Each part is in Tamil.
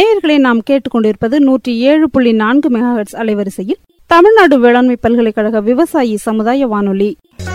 நேயர்களை நாம் கேட்டுக்கொண்டிருப்பது நூற்றி ஏழு புள்ளி நான்கு மெகாஹெட்ஸ் அலைவரிசையில் தமிழ்நாடு வேளாண்மை பல்கலைக்கழக விவசாயி சமுதாய வானொலி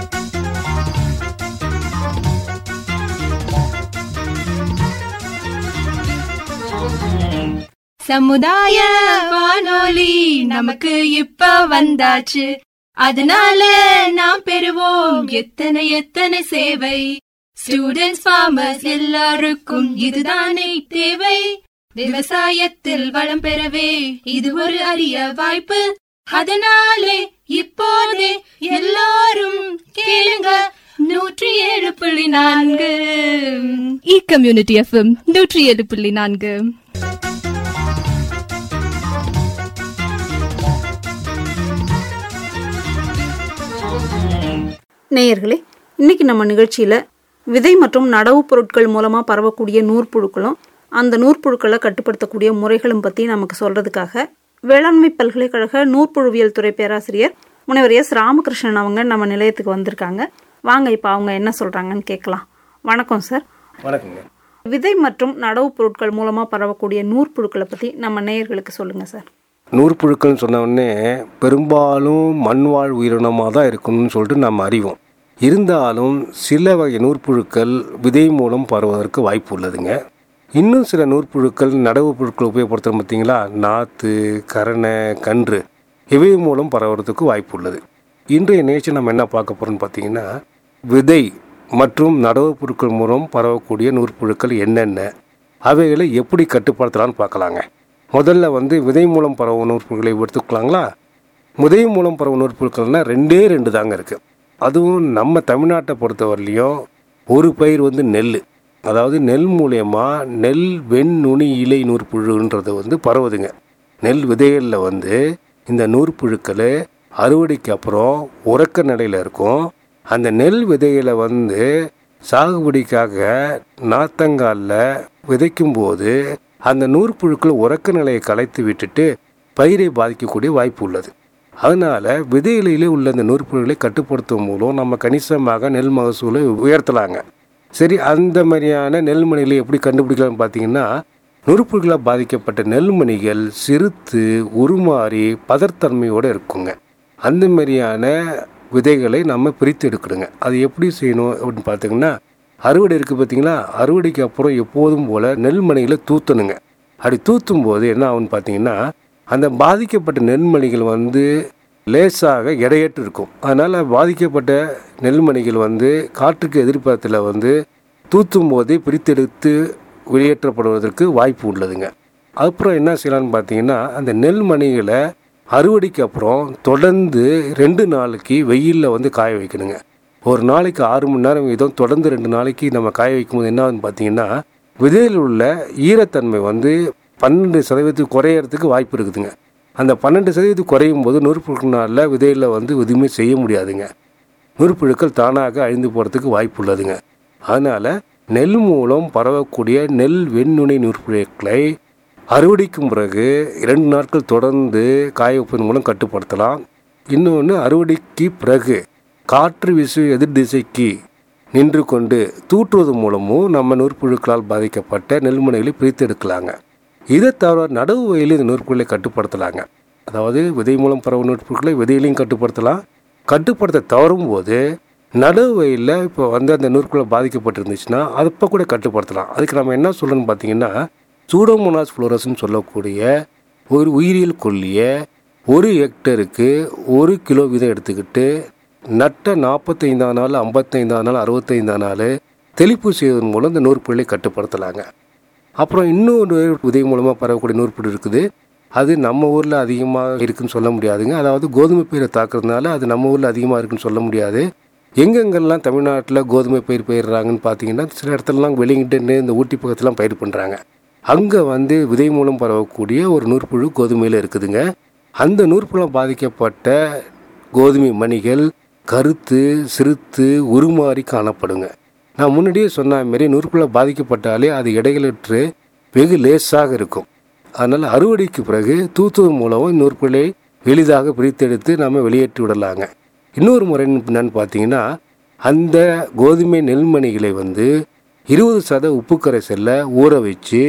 சமுதாய வானொலி நமக்கு இப்ப வந்தாச்சு அதனால நாம் பெறுவோம் எத்தனை எத்தனை சேவை ஸ்டூடெண்ட்ஸ் ஃபார்மர்ஸ் எல்லாருக்கும் இதுதானே தேவை விவசாயத்தில் வளம் பெறவே இது ஒரு அரிய வாய்ப்பு அதனாலே இப்போதே எல்லாரும் கேளுங்க நூற்றி ஏழு புள்ளி நான்கு இ கம்யூனிட்டி எஃப்எம் நூற்றி ஏழு புள்ளி நான்கு நேயர்களே இன்னைக்கு நம்ம நிகழ்ச்சியில விதை மற்றும் நடவு பொருட்கள் மூலமா பரவக்கூடிய நூற்புழுக்களும் அந்த நூற்புழுக்களை கட்டுப்படுத்தக்கூடிய முறைகளும் பத்தி நமக்கு சொல்றதுக்காக வேளாண்மை பல்கலைக்கழக நூற்புழுவியல் துறை பேராசிரியர் முனைவர் எஸ் ராமகிருஷ்ணன் அவங்க நம்ம நிலையத்துக்கு வந்திருக்காங்க வாங்க இப்போ அவங்க என்ன சொல்றாங்கன்னு கேட்கலாம் வணக்கம் சார் வணக்கங்க விதை மற்றும் நடவு பொருட்கள் மூலமா பரவக்கூடிய நூற்புழுக்களை பத்தி நம்ம நேயர்களுக்கு சொல்லுங்க சார் நூற்புழுக்கள்னு சொன்ன உடனே பெரும்பாலும் மண்வாழ் உயிரினமாக தான் இருக்கணும்னு சொல்லிட்டு நம்ம அறிவோம் இருந்தாலும் சில வகை நூற்புழுக்கள் விதை மூலம் பரவுவதற்கு வாய்ப்பு உள்ளதுங்க இன்னும் சில நூற்புழுக்கள் நடவு பொருட்கள் உபயோகப்படுத்துகிறோம் பார்த்தீங்களா நாற்று கரணை கன்று இவை மூலம் பரவுறதுக்கு வாய்ப்பு உள்ளது இன்றைய நிகழ்ச்சி நம்ம என்ன பார்க்க போகிறோம்னு பார்த்தீங்கன்னா விதை மற்றும் நடவு பொருட்கள் மூலம் பரவக்கூடிய நூற்புழுக்கள் என்னென்ன அவைகளை எப்படி கட்டுப்படுத்தலாம்னு பார்க்கலாங்க முதல்ல வந்து விதை மூலம் பரவும் நூற்புழுக்களை எடுத்துக்கலாங்களா விதை மூலம் பரவும் நூற்புழுக்கள்னா ரெண்டே ரெண்டு தாங்க இருக்குது அதுவும் நம்ம தமிழ்நாட்டை பொறுத்தவரையிலையும் ஒரு பயிர் வந்து நெல் அதாவது நெல் மூலயமா நெல் வெண்நுனி இலை நூற்புழுன்றது வந்து பரவுதுங்க நெல் விதைகளில் வந்து இந்த நூற்புழுக்கள் அறுவடைக்கு அப்புறம் உறக்க நிலையில் இருக்கும் அந்த நெல் விதைகளை வந்து சாகுபடிக்காக நாத்தங்காலில் விதைக்கும் போது அந்த நூற்புழுக்கள் உறக்க நிலையை கலைத்து விட்டுட்டு பயிரை பாதிக்கக்கூடிய வாய்ப்பு உள்ளது அதனால் விதைகளிலே உள்ள இந்த நூற்புழுகளை கட்டுப்படுத்தும் மூலம் நம்ம கணிசமாக நெல் மகசூலை உயர்த்தலாங்க சரி அந்த மாதிரியான நெல்மணிகளை எப்படி கண்டுபிடிக்கலாம்னு பார்த்தீங்கன்னா நுறுப்புகளால் பாதிக்கப்பட்ட நெல்மணிகள் சிறுத்து உருமாறி பதர்த்தன்மையோடு இருக்குங்க அந்த மாதிரியான விதைகளை நம்ம பிரித்து எடுக்கணுங்க அது எப்படி செய்யணும் அப்படின்னு பார்த்தீங்கன்னா அறுவடை இருக்குது பார்த்தீங்களா அறுவடைக்கு அப்புறம் எப்போதும் போல் நெல்மணிகளை தூத்தணுங்க அப்படி தூத்தும் போது என்ன ஆகும்னு பார்த்தீங்கன்னா அந்த பாதிக்கப்பட்ட நெல்மணிகள் வந்து லேசாக எடையற்று இருக்கும் அதனால் பாதிக்கப்பட்ட நெல்மணிகள் வந்து காற்றுக்கு எதிர்பார்த்தில் வந்து தூத்தும் போதே பிரித்தெடுத்து வெளியேற்றப்படுவதற்கு வாய்ப்பு உள்ளதுங்க அப்புறம் என்ன செய்யலாம்னு பார்த்தீங்கன்னா அந்த நெல்மணிகளை அறுவடைக்கு அப்புறம் தொடர்ந்து ரெண்டு நாளைக்கு வெயிலில் வந்து காய வைக்கணுங்க ஒரு நாளைக்கு ஆறு மணி நேரம் வீதம் தொடர்ந்து ரெண்டு நாளைக்கு நம்ம காய வைக்கும்போது என்ன ஆகுதுன்னு பார்த்தீங்கன்னா விதையில் உள்ள ஈரத்தன்மை வந்து பன்னெண்டு சதவீதத்துக்கு குறையறதுக்கு வாய்ப்பு இருக்குதுங்க அந்த பன்னெண்டு சதவீதத்துக்கு குறையும் போது நூற்புழுக்களால் விதையில் வந்து எதுவுமே செய்ய முடியாதுங்க நூற்புழுக்கள் தானாக அழிந்து போகிறதுக்கு வாய்ப்பு உள்ளதுங்க அதனால் நெல் மூலம் பரவக்கூடிய நெல் வெண்ணுணை நூற்புழுக்களை அறுவடைக்கும் பிறகு இரண்டு நாட்கள் தொடர்ந்து காய வைப்பதன் மூலம் கட்டுப்படுத்தலாம் இன்னொன்று அறுவடைக்கு பிறகு காற்று வீசு எதிர் திசைக்கு நின்று கொண்டு தூற்றுவது மூலமும் நம்ம நூற்புழுக்களால் பாதிக்கப்பட்ட நெல்மணிகளை பிரித்தெடுக்கலாங்க இதை தவிர நடவு வயலில் இந்த நூற்புகளை கட்டுப்படுத்தலாங்க அதாவது விதை மூலம் பரவும் நூற்புழுக்களை விதையிலையும் கட்டுப்படுத்தலாம் கட்டுப்படுத்த தவறும் போது நடவு வயலில் இப்போ வந்து அந்த நூற்புழை பாதிக்கப்பட்டிருந்துச்சுன்னா அப்போ கூட கட்டுப்படுத்தலாம் அதுக்கு நம்ம என்ன சொல்லணும்னு பார்த்தீங்கன்னா சூடோமோனாஸ் ஃப்ளோரஸ்ன்னு சொல்லக்கூடிய ஒரு உயிரியல் கொல்லிய ஒரு ஹெக்டருக்கு ஒரு கிலோ வீதம் எடுத்துக்கிட்டு நட்ட நாற்பத்தைந்தாம் நாள் ஐம்பத்தைந்தாம் நாள் அறுபத்தைந்தாம் நாள் தெளிப்பு செய்வதன் மூலம் இந்த நூற்புகளை கட்டுப்படுத்தலாங்க அப்புறம் இன்னொரு விதை மூலமாக பரவக்கூடிய நூற்புழு இருக்குது அது நம்ம ஊரில் அதிகமாக இருக்குன்னு சொல்ல முடியாதுங்க அதாவது கோதுமை பயிரை தாக்குறதுனால அது நம்ம ஊரில் அதிகமாக இருக்குன்னு சொல்ல முடியாது எங்கெங்கெல்லாம் தமிழ்நாட்டில் கோதுமை பயிர் பயிர்றாங்கன்னு பார்த்தீங்கன்னா சில இடத்துலலாம் வெளிங்கிட்டு இந்த ஊட்டி பக்கத்துலாம் பயிர் பண்ணுறாங்க அங்கே வந்து விதை மூலம் பரவக்கூடிய ஒரு நூற்புழு கோதுமையில் இருக்குதுங்க அந்த நூற்புழு பாதிக்கப்பட்ட கோதுமை மணிகள் கருத்து சிறுத்து உருமாறி காணப்படுங்க நான் முன்னாடியே சொன்ன மாரி நூற்புழு பாதிக்கப்பட்டாலே அது இடைகளற்று வெகு லேசாக இருக்கும் அதனால் அறுவடைக்கு பிறகு தூத்துவதன் மூலம் நூற்புழை எளிதாக பிரித்தெடுத்து நம்ம வெளியேற்றி விடலாங்க இன்னொரு முறை என்னன்னு பார்த்தீங்கன்னா அந்த கோதுமை நெல்மணிகளை வந்து இருபது சத உப்பு கரைசலில் ஊற வச்சு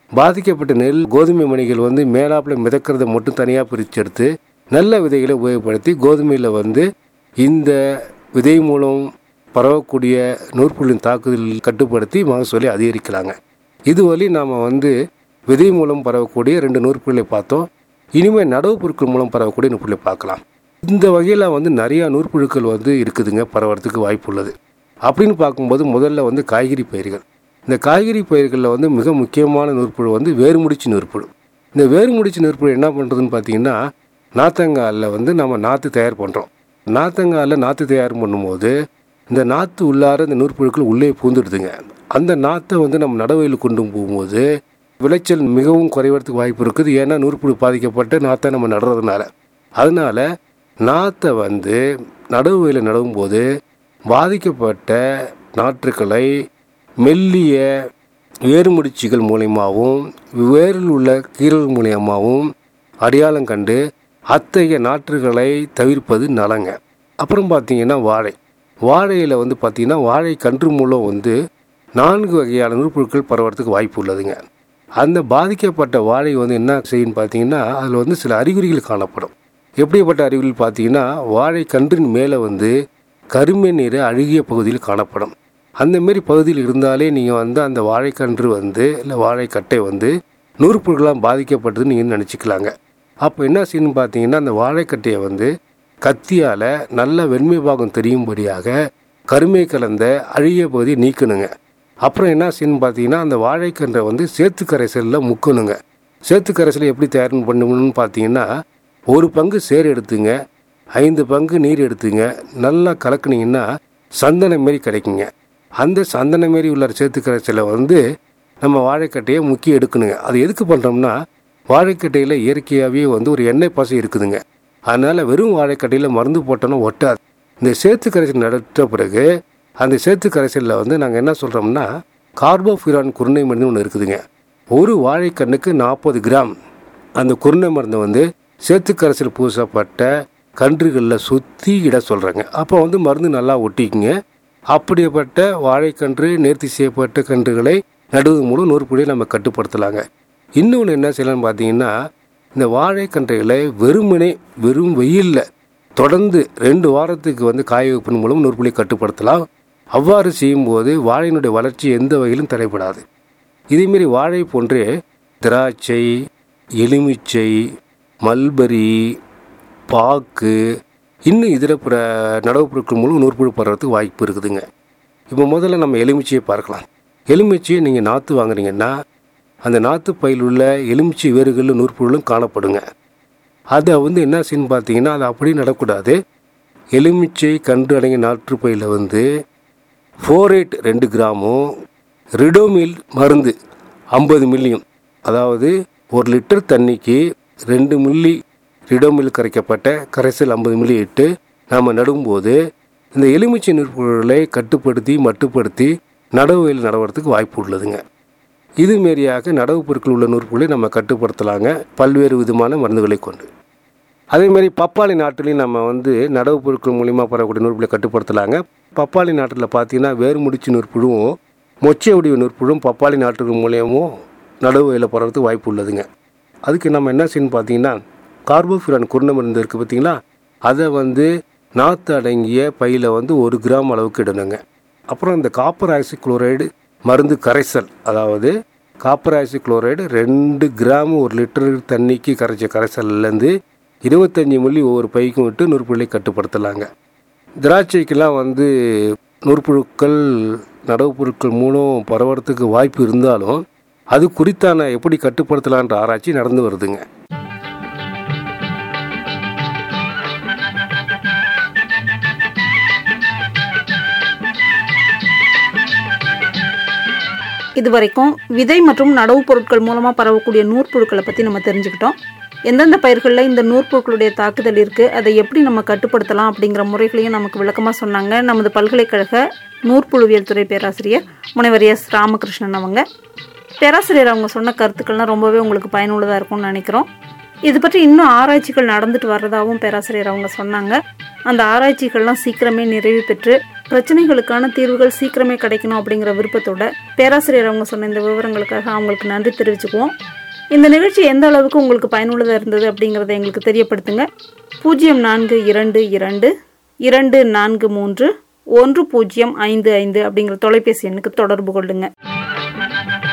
பாதிக்கப்பட்ட நெல் கோதுமை மணிகள் வந்து மேலாப்பில் மிதக்கிறத மட்டும் தனியாக பிரித்து எடுத்து நல்ல விதைகளை உபயோகப்படுத்தி கோதுமையில் வந்து இந்த விதை மூலம் பரவக்கூடிய நூற்புள்ளின் தாக்குதல் கட்டுப்படுத்தி மகசூலை அதிகரிக்கலாங்க இதுவரை நாம் வந்து விதை மூலம் பரவக்கூடிய ரெண்டு நூற்புள்ளியை பார்த்தோம் இனிமேல் நடவு பொருட்கள் மூலம் பரவக்கூடிய நூற்புள்ளை பார்க்கலாம் இந்த வகையில் வந்து நிறையா நூற்புழுக்கள் வந்து இருக்குதுங்க பரவறதுக்கு வாய்ப்பு உள்ளது அப்படின்னு பார்க்கும்போது முதல்ல வந்து காய்கறி பயிர்கள் இந்த காய்கறி பயிர்களில் வந்து மிக முக்கியமான நூற்புழு வந்து வேறுமுடிச்சு நூற்புழு இந்த வேறுமுடிச்சு நூற்புழு என்ன பண்ணுறதுன்னு பார்த்தீங்கன்னா நாத்தங்காலில் வந்து நம்ம நாற்று தயார் பண்ணுறோம் நாத்தங்காலில் நாற்று தயார் பண்ணும்போது இந்த நாற்று உள்ளார இந்த நூற்புழுக்கள் உள்ளே பூந்துடுதுங்க அந்த நாற்றை வந்து நம்ம நடவயில் கொண்டு போகும்போது விளைச்சல் மிகவும் குறைவதற்கு வாய்ப்பு இருக்குது ஏன்னா நூற்புழு பாதிக்கப்பட்ட நாற்றை நம்ம நடுறதுனால அதனால நாற்றை வந்து நடவு வயலில் நடும்போது பாதிக்கப்பட்ட நாற்றுக்களை மெல்லிய வேறுமுடிச்சிகள் மூலியமாகவும் வேரில் உள்ள கீரல் மூலியமாகவும் அடையாளம் கண்டு அத்தகைய நாற்றுகளை தவிர்ப்பது நலங்க அப்புறம் பார்த்தீங்கன்னா வாழை வாழையில் வந்து பார்த்தீங்கன்னா வாழை கன்று மூலம் வந்து நான்கு வகையான நுறுப்புழுக்கள் பரவறதுக்கு வாய்ப்பு உள்ளதுங்க அந்த பாதிக்கப்பட்ட வாழை வந்து என்ன செய்யுன்னு பார்த்தீங்கன்னா அதில் வந்து சில அறிகுறிகள் காணப்படும் எப்படிப்பட்ட அறிகுறிகள் பார்த்தீங்கன்னா வாழை கன்றின் மேலே வந்து கருமை நீர் அழுகிய பகுதியில் காணப்படும் அந்த மாரி பகுதியில் இருந்தாலே நீங்கள் வந்து அந்த வாழைக்கன்று வந்து இல்லை வாழைக்கட்டை வந்து நூறுப்புழுக்களாக பாதிக்கப்பட்டதுன்னு நீங்கள் நினச்சிக்கலாங்க அப்போ என்ன செய்யணும்னு பார்த்தீங்கன்னா அந்த வாழைக்கட்டையை வந்து கத்தியால் நல்ல வெண்மை பாகம் தெரியும்படியாக கருமை கலந்த அழுகிய பகுதியை நீக்கணுங்க அப்புறம் என்ன செய்யணும்னு பார்த்தீங்கன்னா அந்த வாழைக்கன்றை வந்து சேத்து கரைசலில் முக்கணுங்க சேத்து கரைசலை எப்படி தயார் பண்ணணும்னு பார்த்தீங்கன்னா ஒரு பங்கு சேர் எடுத்துங்க ஐந்து பங்கு நீர் எடுத்துங்க நல்லா கலக்குனீங்கன்னா சந்தனம் மாரி கிடைக்குங்க அந்த சந்தனம் மாரி உள்ள சேத்து கரைசலை வந்து நம்ம வாழைக்கட்டையை முக்கி எடுக்கணுங்க அது எதுக்கு பண்ணுறோம்னா வாழைக்கட்டையில் இயற்கையாகவே வந்து ஒரு எண்ணெய் பசை இருக்குதுங்க அதனால் வெறும் வாழைக்கட்டையில் மருந்து போட்டோன்னா ஒட்டாது இந்த சேத்து கரைசல் நடத்த பிறகு அந்த சேத்து கரைசலில் வந்து நாங்கள் என்ன சொல்கிறோம்னா கார்போஃபிரான் குருணை மருந்து ஒன்று இருக்குதுங்க ஒரு வாழைக்கண்ணுக்கு நாற்பது கிராம் அந்த குருணை மருந்தை வந்து சேத்து கரைசல் பூசப்பட்ட கன்றுகளில் சுற்றி இட சொல்கிறாங்க அப்போ வந்து மருந்து நல்லா ஒட்டிக்குங்க அப்படிப்பட்ட வாழைக்கன்று நேர்த்தி செய்யப்பட்ட கன்றுகளை நடுவது மூலம் நூறுபடியை நம்ம கட்டுப்படுத்தலாங்க இன்னொன்று என்ன செய்யலாம்னு பார்த்தீங்கன்னா இந்த வாழைக்கன்றுகளை வெறுமனே வெறும் வெயிலில் தொடர்ந்து ரெண்டு வாரத்துக்கு வந்து காய வைப்பின் மூலம் நூறுபுள்ளி கட்டுப்படுத்தலாம் அவ்வாறு செய்யும்போது வாழையினுடைய வளர்ச்சி எந்த வகையிலும் தடைப்படாது இதேமாரி வாழை போன்றே திராட்சை எலுமிச்சை மல்பரி பாக்கு இன்னும் இதர பிற நடவு பொருட்கள் மூலம் நூற்புழு படுறதுக்கு வாய்ப்பு இருக்குதுங்க இப்போ முதல்ல நம்ம எலுமிச்சையை பார்க்கலாம் எலுமிச்சையை நீங்கள் நாற்று வாங்குறீங்கன்னா அந்த நாற்று பையில் உள்ள எலுமிச்சை வேறுகளில் நூற்புழும் காணப்படுங்க அதை வந்து என்ன செய்யணும் பார்த்தீங்கன்னா அது அப்படியே நடக்கூடாது எலுமிச்சை கன்று அடங்கிய நாற்று பையில் வந்து ஃபோரேட் ரெண்டு கிராமும் ரிடோமில் மருந்து ஐம்பது மில்லியும் அதாவது ஒரு லிட்டர் தண்ணிக்கு ரெண்டு மில்லி ரிடோமில் கரைக்கப்பட்ட கரைசல் ஐம்பது மில்லி இட்டு நாம் நடும்போது இந்த எலுமிச்சை நெற்பொருளை கட்டுப்படுத்தி மட்டுப்படுத்தி நடவு வயல் நடவறதுக்கு வாய்ப்பு உள்ளதுங்க இது மாரியாக நடவு பொருட்கள் உள்ள நூற்புகளை நம்ம கட்டுப்படுத்தலாங்க பல்வேறு விதமான மருந்துகளை கொண்டு அதே மாதிரி பப்பாளி நாட்டிலையும் நம்ம வந்து நடவு பொருட்கள் மூலிமா பரவக்கூடிய நூற்புகளை கட்டுப்படுத்தலாங்க பப்பாளி நாட்டில் பார்த்தீங்கன்னா வேறு முடிச்சு நூற்புழுவும் மொச்சை உடைய நூற்புழும் பப்பாளி நாட்டுகள் மூலியமும் நடவு வயலில் பரவறதுக்கு வாய்ப்பு உள்ளதுங்க அதுக்கு நம்ம என்ன செய்யணும் பார்த்தீங்கன்னா கார்போஃபிரான் குருணை மருந்து இருக்குது பார்த்தீங்களா அதை வந்து நாற்று அடங்கிய பையில் வந்து ஒரு கிராம் அளவுக்கு இடணுங்க அப்புறம் இந்த காப்பர் ஆக்சி குளோரைடு மருந்து கரைசல் அதாவது காப்பர் ஆக்சி குளோரைடு ரெண்டு கிராம் ஒரு லிட்டர் தண்ணிக்கு கரைச்ச கரைசல்லேருந்து இருபத்தஞ்சி மில்லி ஒவ்வொரு பைக்கும் விட்டு நூற்புள்ளை கட்டுப்படுத்தலாங்க திராட்சைக்கெல்லாம் வந்து நூற்புழுக்கள் நடவு பொருட்கள் மூலம் பரவறதுக்கு வாய்ப்பு இருந்தாலும் அது குறித்தான எப்படி கட்டுப்படுத்தலான்ற ஆராய்ச்சி நடந்து வருதுங்க இதுவரைக்கும் விதை மற்றும் நடவு பொருட்கள் மூலமாக பரவக்கூடிய நூற்புழுக்களை பற்றி நம்ம தெரிஞ்சுக்கிட்டோம் எந்தெந்த பயிர்களில் இந்த நூற்புழுக்களுடைய தாக்குதல் இருக்குது அதை எப்படி நம்ம கட்டுப்படுத்தலாம் அப்படிங்கிற முறைகளையும் நமக்கு விளக்கமாக சொன்னாங்க நமது பல்கலைக்கழக நூற்புழுவியல் துறை பேராசிரியர் முனைவர் எஸ் ராமகிருஷ்ணன் அவங்க பேராசிரியர் அவங்க சொன்ன கருத்துக்கள்லாம் ரொம்பவே உங்களுக்கு பயனுள்ளதாக இருக்கும்னு நினைக்கிறோம் இது பற்றி இன்னும் ஆராய்ச்சிகள் நடந்துட்டு வர்றதாகவும் பேராசிரியர் அவங்க சொன்னாங்க அந்த ஆராய்ச்சிகள்லாம் சீக்கிரமே நிறைவு பெற்று பிரச்சனைகளுக்கான தீர்வுகள் சீக்கிரமே கிடைக்கணும் அப்படிங்கிற விருப்பத்தோட பேராசிரியர் அவங்க சொன்ன இந்த விவரங்களுக்காக அவங்களுக்கு நன்றி தெரிவிச்சுக்குவோம் இந்த நிகழ்ச்சி எந்த அளவுக்கு உங்களுக்கு பயனுள்ளதாக இருந்தது அப்படிங்கிறத எங்களுக்கு தெரியப்படுத்துங்க பூஜ்ஜியம் நான்கு இரண்டு இரண்டு இரண்டு நான்கு மூன்று ஒன்று பூஜ்ஜியம் ஐந்து ஐந்து அப்படிங்கிற தொலைபேசி எண்ணுக்கு தொடர்பு கொள்ளுங்க